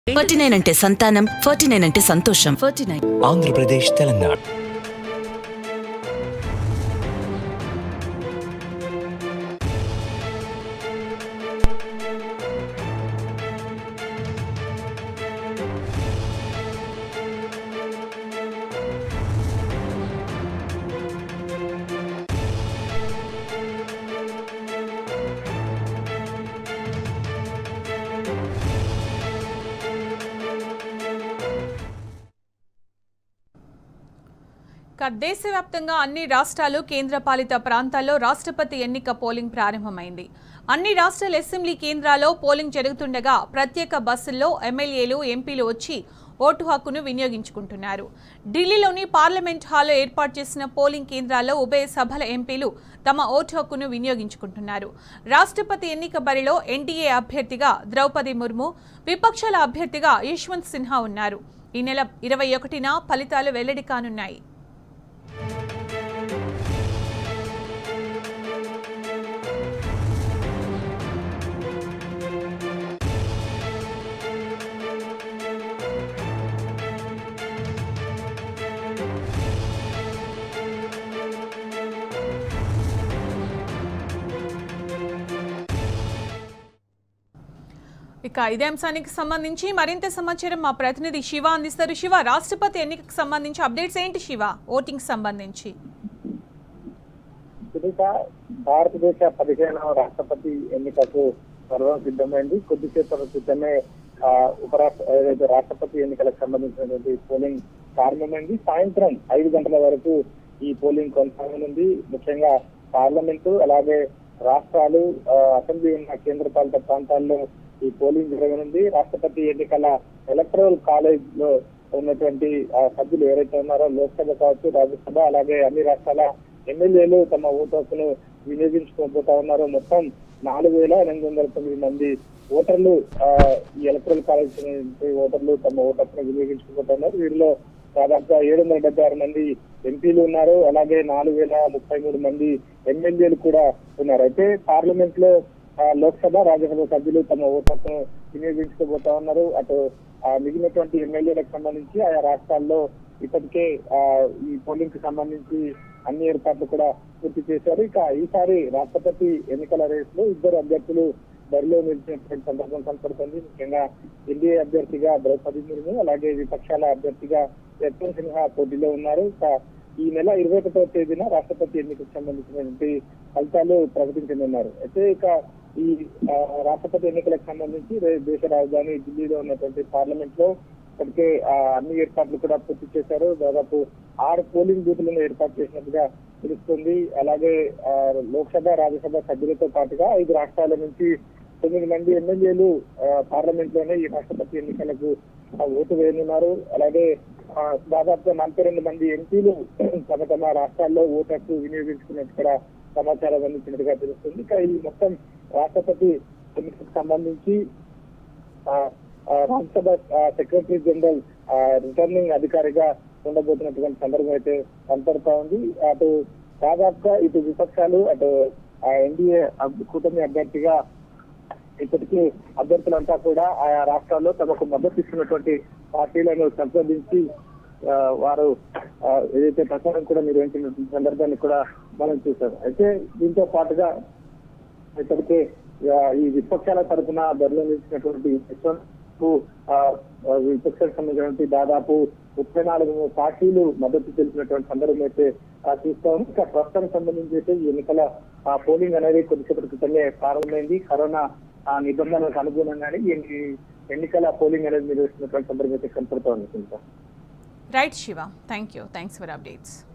Forty nine అంటే సంతానం forty nine అంటే సంతోషం ఫార్టీ నైన్ ఆంధ్రప్రదేశ్ తెలంగాణ ఇక దేశవ్యాప్తంగా అన్ని రాష్ట్రాలు కేంద్రపాలిత ప్రాంతాల్లో రాష్ట్రపతి ఎన్నిక పోలింగ్ ప్రారంభమైంది అన్ని రాష్ట్రాల అసెంబ్లీ కేంద్రాల్లో పోలింగ్ జరుగుతుండగా ప్రత్యేక బస్సుల్లో ఎమ్మెల్యేలు ఎంపీలు వచ్చి ఓటు హక్కును వినియోగించుకుంటున్నారు ఢిల్లీలోని పార్లమెంట్ హాల్లో ఏర్పాటు చేసిన పోలింగ్ కేంద్రాల్లో ఉభయ సభల ఎంపీలు తమ ఓటు హక్కును వినియోగించుకుంటున్నారు రాష్ట్రపతి ఎన్నిక బరిలో ఎన్డీఏ అభ్యర్థిగా ద్రౌపది ముర్ము విపక్షాల అభ్యర్థిగా యశ్వంత్ సిన్హా ఉన్నారు ఈ నెల ఇరవై ఒకటిన ఫలితాలు వెల్లడి కానున్నాయి ఇక ఇదే అంశానికి సంబంధించి మరింత సమాచారం మా ప్రతినిధి శివ అందిస్తారు శివ రాష్ట్రపతి ఎన్నికకు సంబంధించి అప్డేట్స్ ఏంటి శివ ఓటింగ్ సంబంధించి సునీత భారతదేశ పదిహేనవ రాష్ట్రపతి ఎన్నికకు సర్వం సిద్ధమైంది కొద్దిసేపటి క్రితమే ఆ, ఉపరాష్ట్ర ఏదైతే రాష్ట్రపతి ఎన్నికలకు సంబంధించినటువంటి పోలింగ్ ప్రారంభమైంది సాయంత్రం ఐదు గంటల వరకు ఈ పోలింగ్ కొనసాగనుంది ముఖ్యంగా పార్లమెంటు అలాగే రాష్ట్రాలు ఆ, అసెంబ్లీ ఉన్న కేంద్రపాలిత ప్రాంతాల్లో ఈ పోలింగ్ జరగనుంది రాష్ట్రపతి ఎన్నికల ఎలక్ట్రల్ కాలేజ్ లో ఉన్నటువంటి ఆ, సభ్యులు ఎవరైతే ఉన్నారో లోక్సభ కావచ్చు రాజ్యసభ అలాగే అన్ని రాష్ట్రాల ఎమ్మెల్యేలు తమ ఓటు హక్కును వినియోగించుకోబోతా ఉన్నారు మొత్తం నాలుగు వేల ఎనిమిది వందల తొమ్మిది మంది ఓటర్లు ఆ, ఈ ఎలక్ట్రల్ కాలేజ్ నుంచి ఓటర్లు తమ ఓటు హక్కును వినియోగించుకోబోతా ఉన్నారు వీరిలో దాదాపుగా ఏడు వందల డెబ్బై ఆరు మంది ఎంపీలు ఉన్నారు అలాగే నాలుగు వేల ముప్పై మూడు మంది ఎమ్మెల్యేలు కూడా ఉన్నారు అయితే పార్లమెంట్ లో ఆ, లోక్సభ రాజ్యసభ సభ్యులు తమ ఓటు హక్కును వినియోగించుకోబోతా ఉన్నారు అటు ఆ, మిగిలినటువంటి ఎమ్మెల్యేలకు సంబంధించి ఆయా రాష్ట్రాల్లో ఇప్పటికే ఆ, ఈ పోలింగ్ కి సంబంధించి అన్ని ఏర్పాట్లు కూడా పూర్తి చేశారు ఇక ఈసారి రాష్ట్రపతి ఎన్నికల రేస్ లో ఇద్దరు అభ్యర్థులు బరిలో నిలిచినటువంటి సందర్భం కనపడుతుంది ముఖ్యంగా ఎన్డీఏ అభ్యర్థిగా ద్రౌపది ముర్ము అలాగే విపక్షాల అభ్యర్థిగా యశ్వంత్ సిన్హా పోటీలో ఉన్నారు ఇక ఈ నెల ఇరవై ఒకటో తేదీన రాష్ట్రపతి ఎన్నికకు సంబంధించినటువంటి ఫలితాలు ప్రకటించనున్నారు అయితే ఇక ఈ ఆ, రాష్ట్రపతి ఎన్నికలకు సంబంధించి రే- దేశ రాజధాని ఢిల్లీలో ఉన్నటువంటి పార్లమెంట్ లో ఇప్పటికే ఆ, అన్ని ఏర్పాట్లు కూడా పూర్తి చేశారు దాదాపు ఆరు పోలింగ్ బూత్లను ఏర్పాటు చేసినట్టుగా తెలుస్తుంది అలాగే ఆ, లోక్సభ రాజ్యసభ సభ్యులతో పాటుగా ఐదు రాష్ట్రాల నుంచి తొమ్మిది మంది ఎమ్మెల్యేలు పార్లమెంట్ లోనే ఈ రాష్ట్రపతి ఎన్నికలకు ఆ, ఓటు వేయనున్నారు అలాగే ఆ, దాదాపుగా నలభై రెండు మంది ఎంపీలు తమ తమ రాష్ట్రాల్లో ఓటు హక్కు వినియోగించుకున్నట్టు కూడా సమాచారం అందించినట్టుగా తెలుస్తుంది ఇక ఈ మొత్తం రాష్ట్రపతి ఎన్నికకు సంబంధించి ఆ, ఆ, రాజ్యసభ ఆ, సెక్రటరీ జనరల్ ఆ, రిటర్నింగ్ అధికారిగా ఉండబోతున్నటువంటి సందర్భం అయితే కనపడతా ఉంది అటు దాదాపుగా ఇటు విపక్షాలు అటు ఎన్డీఏ కూటమి అభ్యర్థిగా ఇప్పటికీ అభ్యర్థులంతా కూడా ఆయా రాష్ట్రాల్లో తమకు మద్దతు ఇస్తున్నటువంటి పార్టీలను సంప్రదించి ఆ, వారు ఆ, ఏదైతే ప్రచారం కూడా నిర్వహించిన సందర్భాన్ని కూడా మనం చూసాం అయితే దీంతో పాటుగా ఇప్పటికే ఆ, ఈ విపక్షాల తరఫున బరిలో నిలిచినటువంటి యశ్వంత్ కు, ఆ, ఆ, విపక్షాలకు సంబంధించినటువంటి దాదాపు ముప్పై నాలుగు పార్టీలు మద్దతు తెలిపినటువంటి సందర్భం అయితే ఆ, చూస్తాం ఇంకా ప్రస్తుతానికి సంబంధించి అయితే ఈ ఎన్నికల ఆ, పోలింగ్ అనేది కొద్దిసేపటి క్రితమే ప్రారంభమైంది కరోనా ఆ, నిబంధనలకు అనుగుణంగానే ఈ ఎన్నికల పోలింగ్ అనేది నిర్వహిస్తున్నటువంటి సందర్భం అయితే కనపడుతూ ఉంది Sunitha. Right Shiva thank you thanks for updates